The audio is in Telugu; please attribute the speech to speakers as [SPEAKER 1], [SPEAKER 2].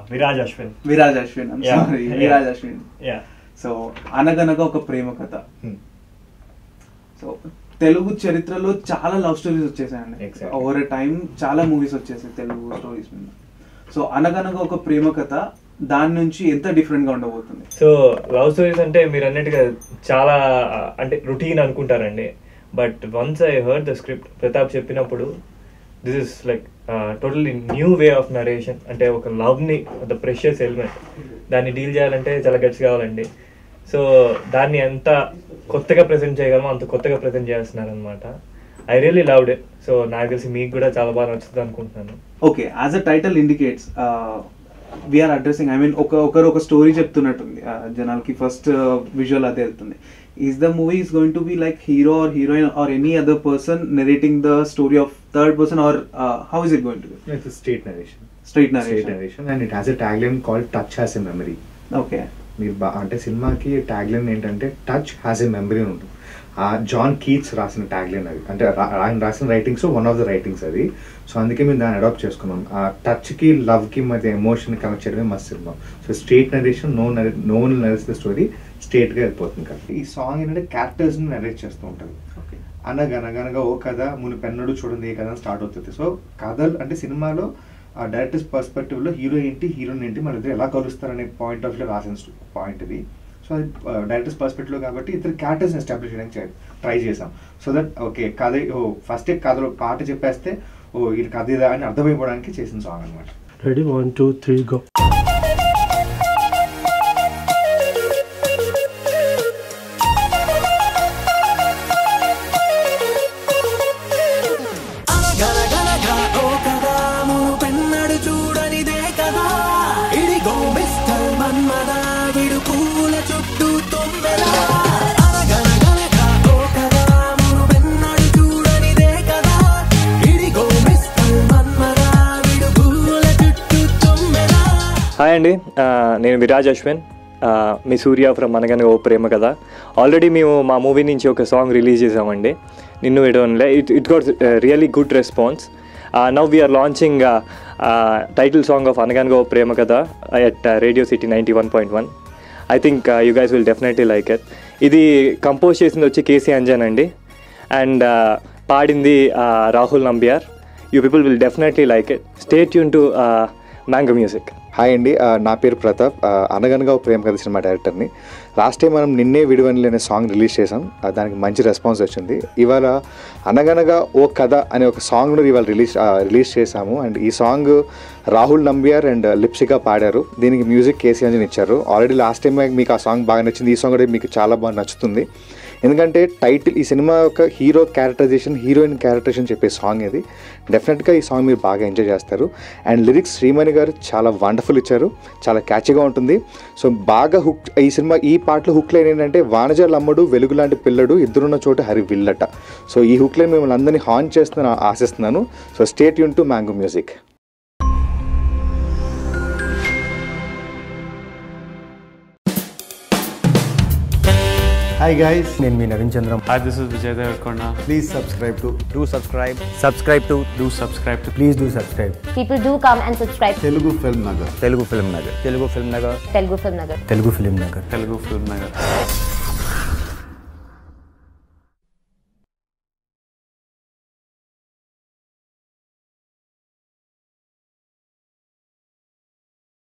[SPEAKER 1] Viraj Ashwin
[SPEAKER 2] Viraj Ashwin
[SPEAKER 1] Yeah.
[SPEAKER 2] Sorry
[SPEAKER 1] Yeah.
[SPEAKER 2] Viraj Ashwin
[SPEAKER 1] yeah
[SPEAKER 2] so అనగనగా ఒక ప్రేమ కథ సో తెలుగు చరిత్రలో చాలా లవ్ స్టోరీస్ వచ్చేసాయండి
[SPEAKER 1] Exactly.
[SPEAKER 2] ఓవర్ ఎ టైం చాలా మూవీస్ వచ్చేసాయి తెలుగు స్టోరీస్ మీద సో అనగనగా ఒక ప్రేమ కథ దాని నుంచి ఎంత డిఫరెంట్ గా ఉండబోతుంది
[SPEAKER 1] సో లవ్ స్టోరీస్ అంటే మీరు అన్నట్టుగా చాలా ఆ, అంటే రొటీన్ అనుకుంటారండి but once I heard the script Pratap చెప్పినప్పుడు this is like totally new way of narration అంటే ఒక లవ్ని ద ప్రెషియస్ ఎలిమెంట్ దాన్ని డీల్ చేయాలంటే చాలా గట్స్ కావాలండి సో దాన్ని ఎంత కొత్తగా ప్రజెంట్ చేయగలమో అంత కొత్తగా ప్రజెంట్ చేస్తున్నారు అనమాట I really loved it so నాకు తెలిసి మీకు కూడా చాలా బాగా నచ్చుతుంది అనుకుంటున్నాను
[SPEAKER 2] okay as a title indicates we're addressing I mean ఒక ఒకరు ఒక స్టోరీ చెప్తున్నట్టుంది uh, జనాలకి ఫస్ట్ విజువల్ అదే వెళ్తుంది is the movie is going to be like hero or heroine or any other person narrating the story of third person or how is it going to be
[SPEAKER 3] It's a straight narration.
[SPEAKER 2] Straight
[SPEAKER 3] Straight
[SPEAKER 2] narration
[SPEAKER 3] narration, and it has a tagline called "Touch has a memory."
[SPEAKER 2] Okay
[SPEAKER 3] మీరు బా అంటే సినిమాకి ట్యాగ్లైన్ ఏంటంటే టచ్ హ్యాస్ ఏ మెమరీ అని ఉంటుంది ఆ జాన్ కీట్స్ రాసిన ట్యాగ్లైన్ అది అంటే రా- ఆయన రాసిన writings one of the writings అది సో అందుకే మేము దాన్ని అడాప్ట్ చేసుకున్నాం ఆ టచ్కి లవ్కి మధ్య ఎమోషన్ కనెక్ట్ చేయడమే మస్తు cinema so straight narration no no narrates the story స్ట్రేట్గా వెళ్ళిపోతుంది కదా ఈ సాంగ్ ఏంటంటే క్యారెక్టర్స్ని నరేట్ చేస్తూ ఉంటుంది
[SPEAKER 2] ఓకే
[SPEAKER 3] అనగనగనగా ఓ కథ ముని పెన్నడు చూడండి ఏ కథ స్టార్ట్ అవుతుంది సో కథలు అంటే సినిమాలో ఆ డైరెక్టర్స్ పర్స్పెక్టివ్ లో హీరో ఏంటి హీరోయిన్ ఏంటి మన ఇద్దరు ఎలా కలుస్తారనే పాయింట్ ఆఫ్ లో రాసిన పాయింట్ ఇది సో అది డైరెక్టర్స్ పర్స్పెక్టివ్ లో కాబట్టి ఇద్దరు క్యారెక్టర్స్ ఎస్టాబ్లిష్ చేయడానికి ట్రై చేసాం సో దట్ ఓకే కథ ఓ ఫస్ట్ కథలో పాట చెప్పేస్తే ఓ ఇది కథ ఇదా అని అర్థమైపోవడానికి చేసిన సాంగ్ అనమాట
[SPEAKER 4] Ready? One, two, three, go.
[SPEAKER 5] గనగనగా ఓ కదా మును పెన్నడు చూడనిదే కదా ఇడిగో మిస్టర్ మన్మద విడు పూల చుట్టూ తొమ్మెలా అనగనగనగా ఓ కదా మును పెన్నడు చూడనిదే కదా ఇడిగో మిస్టర్ మన్మద విడు పూల చుట్టూ తొమ్మెలా
[SPEAKER 1] హాయ్ అండి ఆ, నేను విరాజ్ అశ్విన్ ఆ, మీ సూర్య ఫ్రమ్ అనగానే ఓ ప్రేమ కదా ఆల్రెడీ మేము మా మూవీ నుంచి ఒక సాంగ్ రిలీజ్ చేసామండి నిన్ను ఇడవన్లే it it got really good response now we're launching title song of Anaganaga O Prema Katha at radio city ninety one point one I think you guys will definitely like it ఇది కంపోజ్ చేసింది వచ్చి కేసీ అంజన్ అండి అండ్ పాడింది uh, Rahul Nambiar you people will definitely like it stay యూన్ టు మ్యాంగో మ్యూజిక్
[SPEAKER 3] హాయ్ అండి ఆ, నా పేరు ప్రతాప్ ఆ, అనగనగా ఓ ప్రేమ కథ సినిమా డైరెక్టర్ని లాస్ట్ టైం మనం నిన్నే విడివని అనే సాంగ్ రిలీజ్ చేసాం ఆ, దానికి మంచి రెస్పాన్స్ వచ్చింది ఇవాళ అనగనగా ఓ కథ అనే ఒక సాంగ్ను ఇవాళ రిలీజ్ ఆ, రిలీజ్ చేశాము అండ్ ఈ సాంగ్ రాహుల్ నంబియార్ అండ్ లిప్సిగా పాడారు దీనికి మ్యూజిక్ కేసీ అంజన్ ఇచ్చారు ఆల్రెడీ లాస్ట్ టైం మీకు ఆ సాంగ్ బాగా నచ్చింది ఈ సాంగ్ కూడా మీకు చాలా బాగా నచ్చుతుంది ఎందుకంటే టైటిల్ ఈ సినిమా యొక్క హీరో క్యారెక్టరైజేషన్ హీరోయిన్ క్యారెక్టరైజేషన్ చెప్పే సాంగ్ ఇది డెఫినెట్గా ఈ సాంగ్ మీరు బాగా ఎంజాయ్ చేస్తారు అండ్ లిరిక్స్ శ్రీమణి గారు చాలా వండర్ఫుల్ ఇచ్చారు చాలా క్యాచీగా ఉంటుంది సో బాగా హుక్ ఈ సినిమా ఈ పాటలో హుక్ లైన్ ఏంటంటే వానజాల అమ్మడు వెలుగు లాంటి పిల్లడు ఇద్దరున్న చోట హరి విల్లట సో ఈ హుక్ లైన్ మిమ్మల్ని అందరినీ హాన్ చేస్తున్నా ఆశిస్తున్నాను సో స్టేట్ యూన్ to mango music
[SPEAKER 6] Hi guys, నేను మీ Naveen Chandra
[SPEAKER 7] Hi, this is Vijay Devarkonda.
[SPEAKER 6] Please subscribe to
[SPEAKER 7] Do subscribe.
[SPEAKER 6] Subscribe to
[SPEAKER 7] Do subscribe to
[SPEAKER 6] please do subscribe
[SPEAKER 8] People do come and subscribe to
[SPEAKER 6] Telugu film Nagar Telugu film Nagar Telugu film Nagar
[SPEAKER 8] Telugu Film Nagar.
[SPEAKER 6] Telugu film Nagar
[SPEAKER 7] Telugu Film Nagar.